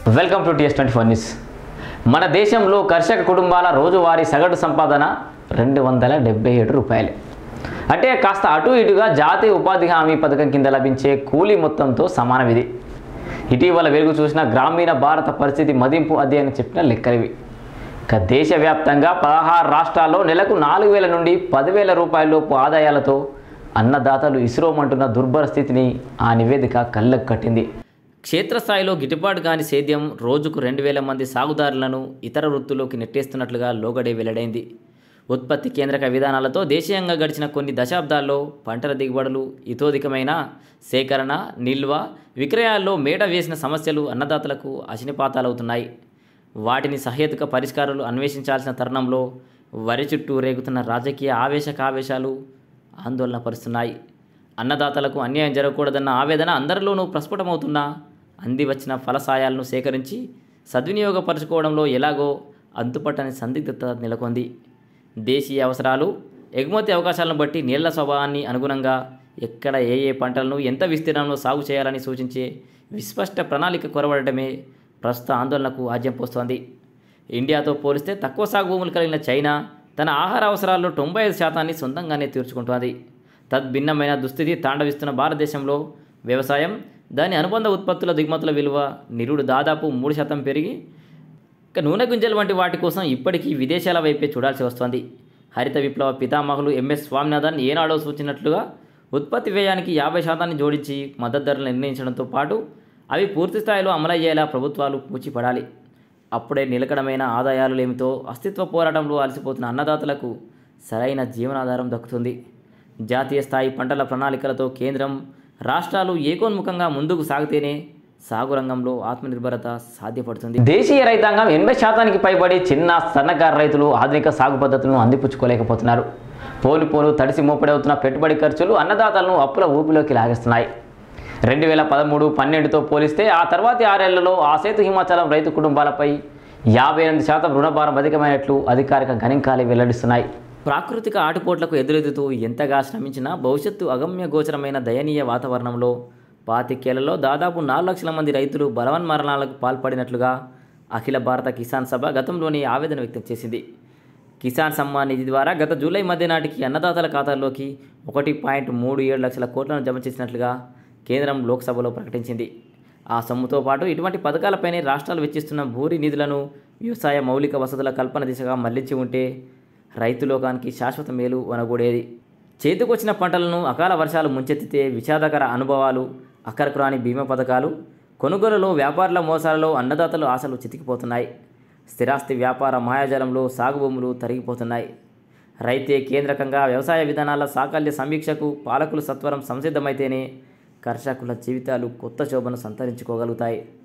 welcome to TS twenty four news మన దేశంలో కర్షక కుటుంబాల రోజువారీ సగటు సంపాదన రెండు వందల డెబ్బై ఏడు రూపాయలు అంటే కాస్త అటు ఇటుగా జాతీయ ఉపాధి హామీ పథకం కింద లభించే కూలీ మొత్తంతో సమానం ఇది ఇటీవల వెలుగు చూసిన గ్రామీణ భారత పరిస్థితి మదింపు అధ్యయనం చెప్పిన లెక్కలివి ఇక దేశవ్యాప్తంగా పదహారు రాష్ట్రాల్లో నెలకు నాలుగు వేల నుండి పదివేల రూపాయలలోపు ఆదాయాలతో అన్నదాతలు ఇస్రోమంటున్న దుర్భర స్థితిని ఆ నివేదిక కళ్ళకు కట్టింది క్షేత్రస్థాయిలో గిట్టుబాటు కాని సేద్యం రోజుకు రెండు వేల మంది సాగుదారులను ఇతర వృత్తుల్లోకి నెట్టేస్తున్నట్లుగా లోగడే వెల్లడైంది ఉత్పత్తి కేంద్రక విధానాలతో దేశీయంగా గడిచిన కొన్ని దశాబ్దాల్లో పంటల దిగుబడులు ఇతోధికమైన సేకరణ నిల్వ విక్రయాల్లో మేట వేసిన సమస్యలు అన్నదాతలకు అశనిపాతాలవుతున్నాయి వాటిని సహేతుక పరిష్కారాలు అన్వేషించాల్సిన తరుణంలో వరి చుట్టూ రేగుతున్న రాజకీయ ఆవేశకావేశాలు ఆందోళన పరుస్తున్నాయి అన్నదాతలకు అన్యాయం జరగకూడదన్న ఆవేదన అందరిలోనూ ప్రస్ఫుటమవుతున్నా అంది వచ్చిన ఫలసాయాలను సేకరించి సద్వినియోగపరచుకోవడంలో ఎలాగో అంతుపట్టని సందిగ్ధత నెలకొంది దేశీయ అవసరాలు ఎగుమతి అవకాశాలను బట్టి నీళ్ల స్వభావాన్ని అనుగుణంగా ఎక్కడ ఏ ఏ పంటలను ఎంత విస్తీర్ణంలో సాగు చేయాలని సూచించే విస్పష్ట ప్రణాళిక కొరవడటమే ప్రస్తుత ఆందోళనకు ఆజ్యం పోస్తోంది ఇండియాతో పోలిస్తే తక్కువ సాగు భూములు కలిగిన చైనా తన ఆహార అవసరాల్లో తొంభై ఐదు శాతాన్ని సొంతంగానే తీర్చుకుంటోంది తద్భిన్నమైన దుస్థితి తాండవిస్తున్న భారతదేశంలో వ్యవసాయం దాని అనుబంధ ఉత్పత్తుల దిగుమతుల విలువ నిరుడు దాదాపు మూడు శాతం పెరిగి ఇక నూనె గింజలు వంటి వాటి కోసం ఇప్పటికీ విదేశాల వైపే చూడాల్సి వస్తోంది హరిత విప్లవ పితామహులు ఎంఎస్ స్వామినాథన్ ఏనాడో సూచించినట్లుగా ఉత్పత్తి వ్యయానికి యాభై శాతాన్ని జోడించి మద్దతు ధరలు నిర్ణయించడంతో పాటు అవి పూర్తి స్థాయిలో అమలయ్యేలా ప్రభుత్వాలు పూచిపడాలి అప్పుడే నిలకడమైన ఆదాయాలు లేమితో అస్తిత్వ పోరాటంలో అలసిపోతున్న అన్నదాతలకు సరైన జీవనాధారం దక్కుతుంది జాతీయ స్థాయి పంటల ప్రణాళికలతో కేంద్రం రాష్ట్రాలు ఏకోన్ముఖంగా ముందుకు సాగితేనే సాగు రంగంలో ఆత్మనిర్భరత సాధ్యపడుతుంది దేశీయ రైతాంగం ఎనభై శాతానికి పైబడి చిన్న సన్నకారు రైతులు ఆధునిక సాగు పద్ధతులను అందిపుచ్చుకోలేకపోతున్నారు పోలు పోలు తడిసి మోపడవుతున్న పెట్టుబడి ఖర్చులు అన్నదాతలను అప్పుల ఊపిలోకి లాగేస్తున్నాయి రెండు వేల పదమూడు పన్నెండుతో పోలిస్తే ఆ తర్వాతి ఆరేళ్లలో ఆ సేతు హిమాచలం రైతు కుటుంబాలపై యాభై ఎనిమిది శాతం రుణభారం అధికమైనట్లు అధికారిక గణాంకాలు వెల్లడిస్తున్నాయి ప్రాకృతిక ఆటుపోట్లకు ఎదురెదుతూ ఎంతగా శ్రమించినా భవిష్యత్తు అగమ్య గోచరమైన దయనీయ వాతావరణంలో పాతికేళ్లలో దాదాపు నాలుగు లక్షల మంది రైతులు బలవన్మరణాలకు పాల్పడినట్లుగా అఖిల భారత కిసాన్ సభ గతంలోనే ఆవేదన వ్యక్తం చేసింది కిసాన్ సమ్మాన్ నిధి ద్వారా గత జూలై మధ్య నాటికి అన్నదాతల ఖాతాల్లోకి ఒకటి పాయింట్ మూడు ఏడు లక్షల కోట్లను జమ చేసినట్లుగా కేంద్రం లోక్సభలో ప్రకటించింది ఆ సొమ్ముతో పాటు ఇటువంటి పథకాలపైనే రాష్ట్రాలు వెచ్చిస్తున్న భూరి నిధులను వ్యవసాయ మౌలిక వసతుల కల్పన దిశగా మళ్లించి ఉంటే రైతు లోకానికి శాశ్వత మేలు వనగూడేది చేతికొచ్చిన పంటలను అకాల వర్షాలు ముంచెత్తితే విషాదకర అనుభవాలు అక్కరకు రాని బీమా పథకాలు కొనుగోలులో వ్యాపారుల మోసాలలో అన్నదాతలు ఆశలు చితికిపోతున్నాయి స్థిరాస్తి వ్యాపార మాయాజాలంలో సాగు భూములు తరిగిపోతున్నాయి రైతే కేంద్రకంగా వ్యవసాయ విధానాల సాకల్య సమీక్షకు పాలకులు సత్వరం సంసిద్ధమైతేనే కర్షకుల జీవితాలు కొత్త శోభను సంతరించుకోగలుగుతాయి